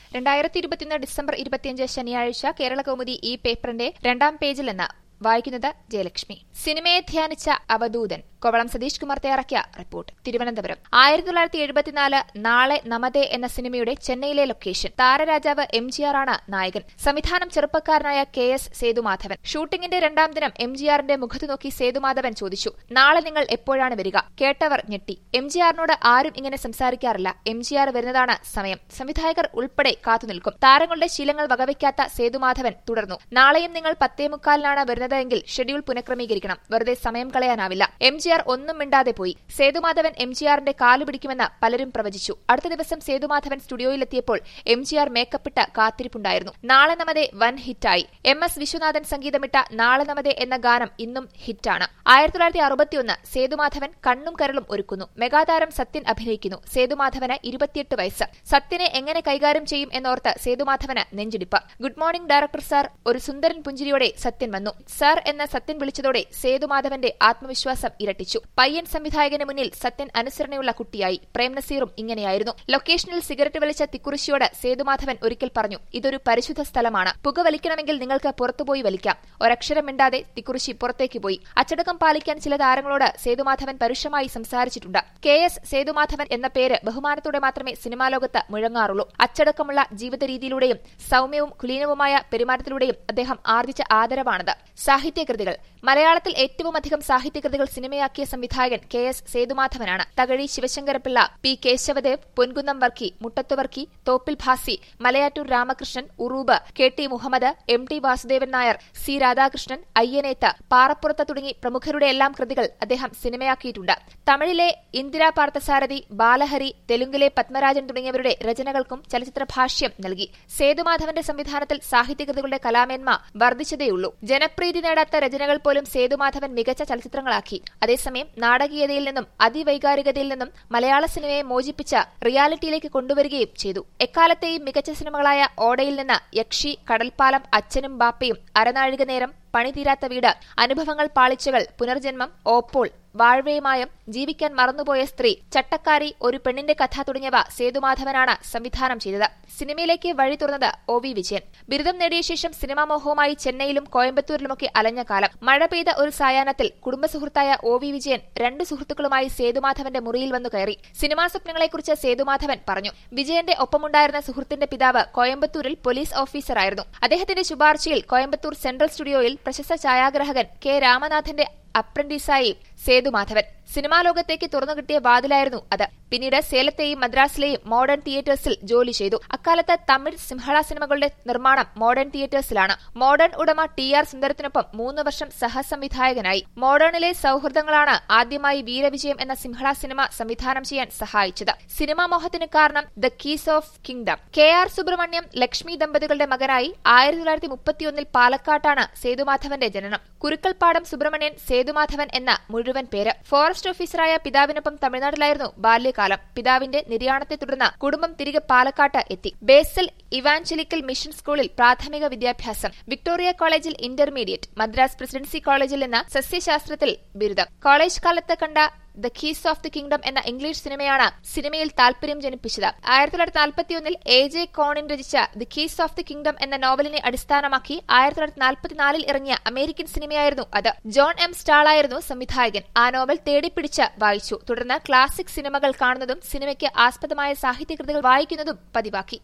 രണ്ടായിരത്തി ഇരുപത്തിയൊന്ന് ഡിസംബർ ഇരുപത്തിയഞ്ച് ശനിയാഴ്ച കേരള കൗമുദി ഈ പേപ്പറിന്റെ രണ്ടാം പേജിൽ നിന്ന് വായിക്കുന്നത് ജയലക്ഷ്മി സിനിമയെ ധ്യാനിച്ച അവധൂതൻ കോവളം സതീഷ് കുമാർ തയ്യാറാക്കിയ റിപ്പോർട്ട് തിരുവനന്തപുരം ആയിരത്തി തൊള്ളായിരത്തി എഴുപത്തിനാല് നാളെ നമതേ എന്ന സിനിമയുടെ ചെന്നൈയിലെ ലൊക്കേഷൻ താരരാജാവ് എം ജി ആർ ആണ് നായകൻ സംവിധാനം ചെറുപ്പക്കാരനായ കെ എസ് സേതുമാധവൻ ഷൂട്ടിംഗിന്റെ രണ്ടാം ദിനം എം ജി ആറിന്റെ മുഖത്ത് നോക്കി സേതുമാധവൻ ചോദിച്ചു നാളെ നിങ്ങൾ എപ്പോഴാണ് വരിക കേട്ടവർ ഞെട്ടി എം ജി ആറിനോട് ആരും ഇങ്ങനെ സംസാരിക്കാറില്ല എം ജി ആർ വരുന്നതാണ് സമയം സംവിധായകർ ഉൾപ്പെടെ കാത്തുനിൽക്കും താരങ്ങളുടെ ശീലങ്ങൾ വകവയ്ക്കാത്ത സേതുമാധവൻ തുടർന്നു നാളെയും നിങ്ങൾ പത്തേമുക്കാലിനാണ് വരുന്നതെങ്കിൽ ഷെഡ്യൂൾ പുനഃക്രമീകരിക്കണം വെറുതെ സമയം കളയാനാവില്ല എം ജി ആർ ഒന്നും മിണ്ടാതെ പോയി സേതുമാധവൻ എം ജി ആറിന്റെ കാലു പിടിക്കുമെന്ന് പലരും പ്രവചിച്ചു അടുത്ത ദിവസം സേതുമാധവൻ സ്റ്റുഡിയോയിലെത്തിയപ്പോൾ എം ജി ആർ മേക്കപ്പിട്ട് കാത്തിരിപ്പുണ്ടായിരുന്നു നാളെ നമതെ വൻ ഹിറ്റായി എം എസ് വിശ്വനാഥൻ സംഗീതമിട്ട നാളെ നമതെ എന്ന ഗാനം ഇന്നും ഹിറ്റാണ് ആയിരത്തി തൊള്ളായിരത്തി അറുപത്തിയൊന്ന് സേതുമാധവൻ കണ്ണും കരളും ഒരുക്കുന്നു മെഗാതാരം സത്യൻ അഭിനയിക്കുന്നു സേതുമാധവന് ഇരുപത്തിയെട്ട് വയസ്സ് സത്യനെ എങ്ങനെ കൈകാര്യം ചെയ്യും എന്നോർത്ത് സേതുമാധവന് നെഞ്ചിടിപ്പ് ഗുഡ് മോർണിംഗ് ഡയറക്ടർ സാർ ഒരു സുന്ദരൻ പുഞ്ചിരിയോടെ സത്യൻ വന്നു സാർ എന്ന സത്യൻ വിളിച്ചതോടെ സേതുമാധവന്റെ ആത്മവിശ്വാസം ഇരട്ടിച്ചു പയ്യൻ സംവിധായകന് മുന്നിൽ സത്യൻ അനുസരണയുള്ള കുട്ടിയായി പ്രേം നസീറും ഇങ്ങനെയായിരുന്നു ലൊക്കേഷനിൽ സിഗരറ്റ് വലിച്ച തിക്കുറിശിയോട് സേതുമാധവൻ ഒരിക്കൽ പറഞ്ഞു ഇതൊരു പരിശുദ്ധ സ്ഥലമാണ് പുക വലിക്കണമെങ്കിൽ നിങ്ങൾക്ക് പുറത്തുപോയി വലിക്കാം ഒരക്ഷരം മിണ്ടാതെ തിക്കുറിശി പുറത്തേക്ക് പോയി അച്ചടക്കം പാലിക്കാൻ ചില താരങ്ങളോട് സേതുമാധവൻ പരുഷമായി സംസാരിച്ചിട്ടുണ്ട് കെ എസ് സേതുമാധവൻ എന്ന പേര് ബഹുമാനത്തോടെ മാത്രമേ സിനിമാ ലോകത്ത് മുഴങ്ങാറുള്ളൂ അച്ചടക്കമുള്ള ജീവിത രീതിയിലൂടെയും സൌമ്യവും കുലീനവുമായ പെരുമാറ്റത്തിലൂടെയും അദ്ദേഹം ആർജിച്ച ആദരവാണത് സാഹിത്യകൃതികൾ മലയാളത്തിൽ ഏറ്റവും അധികം സാഹിത്യകൃതികൾ സിനിമയാക്കിയ സംവിധായകൻ K S സേതുമാധവനാണ് Thakazhi Sivasankara Pillai P Kesavadev Ponkunnam Varkey മുട്ടത്തുവർക്കി Thoppil Bhasi Malayattoor Ramakrishnan Uroob K T Muhammad M T Vasudevan Nair C Radhakrishnan Ayyaneth പാറപ്പുറത്ത് തുടങ്ങി പ്രമുഖരുടെ എല്ലാം കൃതികൾ അദ്ദേഹം സിനിമയാക്കിയിട്ടുണ്ട് തമിഴിലെ ഇന്ദിരാ പാർത്ഥസാരഥി ബാലഹരി തെലുങ്കിലെ പത്മരാജൻ തുടങ്ങിയവരുടെ രചനകൾക്കും ചലച്ചിത്ര ഭാഷ്യം നൽകി സേതുമാധവന്റെ സംവിധാനത്തിൽ സാഹിത്യകൃതികളുടെ കലാമേന്മ വർദ്ധിച്ചതേയുള്ളൂ ജനപ്രീതി നേടാത്ത രചനകൾ പോലും സേതുമാധവൻ മികച്ച ചലച്ചിത്രങ്ങളാക്കി അതേസമയം നാടകീയതയിൽ നിന്നും അതിവൈകാരികതയിൽ നിന്നും മലയാള സിനിമയെ മോചിപ്പിച്ച റിയാലിറ്റിയിലേക്ക് കൊണ്ടുവരികയും ചെയ്തു എക്കാലത്തെയും മികച്ച സിനിമകളായ ഓടയിൽ നിന്ന് യക്ഷി കടൽപ്പാലം അച്ഛനും ബാപ്പയും അരനാഴിക നേരം പണിതീരാത്ത വീട് അനുഭവങ്ങൾ പാളിച്ചകൾ പുനർജന്മം ഓപ്പോൾ വാഴ്വയുമായും ജീവിക്കാൻ മറന്നുപോയ സ്ത്രീ ചട്ടക്കാരി ഒരു പെണ്ണിന്റെ കഥ തുടങ്ങിയവ സേതുമാധവനാണ് സംവിധാനം ചെയ്തത് സിനിമയിലേക്ക് വഴി തുറന്നത് ഒ വി വിജയൻ ബിരുദം നേടിയ ശേഷം സിനിമാ മോഹവുമായി ചെന്നൈയിലും കോയമ്പത്തൂരിലുമൊക്കെ അലഞ്ഞ കാലം മഴ പെയ്ത ഒരു സായാഹ്നത്തിൽ കുടുംബ സുഹൃത്തായ ഒ വി വിജയൻ രണ്ട് സുഹൃത്തുക്കളുമായി സേതുമാധവന്റെ മുറിയിൽ വന്നു കയറി സിനിമാ സ്വപ്നങ്ങളെക്കുറിച്ച് സേതുമാധവൻ പറഞ്ഞു വിജയന്റെ ഒപ്പമുണ്ടായിരുന്ന സുഹൃത്തിന്റെ പിതാവ് കോയമ്പത്തൂരിൽ പോലീസ് ഓഫീസറായിരുന്നു അദ്ദേഹത്തിന്റെ ശുപാർശയിൽ കോയമ്പത്തൂർ സെൻട്രൽ സ്റ്റുഡിയോയിൽ പ്രശസ്ത ഛായാഗ്രാഹകൻ കെ രാമനാഥന്റെ അപ്രന്റീസായി സേതുമാധവൻ സിനിമാ ലോകത്തേക്ക് തുറന്നുകിട്ടിയ വാതിലായിരുന്നു അത് പിന്നീട് സേലത്തെയും മദ്രാസിലെയും മോഡേൺ തിയേറ്റേഴ്സിൽ ജോലി ചെയ്തു അക്കാലത്ത് തമിഴ് സിംഹള സിനിമകളുടെ നിർമ്മാണം മോഡേൺ തിയേറ്റേഴ്സിലാണ് മോഡേൺ ഉടമ ടി ആർ സുന്ദരത്തിനൊപ്പം മൂന്ന് വർഷം സഹസംവിധായകനായി മോഡേണിലെ സൌഹൃദങ്ങളാണ് ആദ്യമായി വീരവിജയം എന്ന സിംഹള സിനിമ സംവിധാനം ചെയ്യാൻ സഹായിച്ചത് സിനിമാ മോഹത്തിന് കാരണം the keys of kingdom K R Subramaniam Lakshmi ദമ്പതികളുടെ മകനായി ആയിരത്തി തൊള്ളായിരത്തി മുപ്പത്തിയൊന്നിൽ പാലക്കാട്ടാണ് സേതുമാധവന്റെ ജനനം കുരുക്കൽപ്പാടം സുബ്രഹ്മണ്യൻ സേതുമാധവൻ എന്ന മുഴുവൻ പേര് ഫോറസ്റ്റ് ഓഫീസറായ പിതാവിനൊപ്പം തമിഴ്നാട്ടിലായിരുന്നു ബാല്യകാലം പിതാവിന്റെ നിര്യാണത്തെ തുടർന്ന് കുടുംബം തിരികെ പാലക്കാട്ട് എത്തി ബേസൽ ഇവാഞ്ചലിക്കൽ മിഷൻ സ്കൂളിൽ പ്രാഥമിക വിദ്യാഭ്യാസം വിക്ടോറിയ കോളേജിൽ ഇന്റർമീഡിയറ്റ് മദ്രാസ് പ്രസിഡൻസി കോളേജിൽ നിന്ന് സസ്യശാസ്ത്രത്തിൽ ബിരുദം കോളേജ് കാലത്ത് കണ്ട the keys of the kingdom എന്ന ഇംഗ്ലീഷ് സിനിമയാണ് സിനിമയിൽ താൽപര്യം ജനിപ്പിച്ചത് ആയിരത്തി തൊള്ളായിരത്തി നാൽപ്പത്തിയൊന്നിൽ എ ജെ കോണിൻ രചിച്ച the keys of the kingdom എന്ന നോവലിനെ അടിസ്ഥാനമാക്കി ആയിരത്തി തൊള്ളായിരത്തി നാൽപ്പത്തിനാലിൽ ഇറങ്ങിയ അമേരിക്കൻ സിനിമയായിരുന്നു അത് ജോൺ എം സ്റ്റാളായിരുന്നു സംവിധായകൻ ആ നോവൽ തേടിപ്പിടിച്ച് വായിച്ചു തുടർന്ന് ക്ലാസിക് സിനിമകൾ കാണുന്നതും സിനിമയ്ക്ക് ആസ്പദമായ സാഹിത്യകൃതികൾ വായിക്കുന്നതും പതിവാക്കി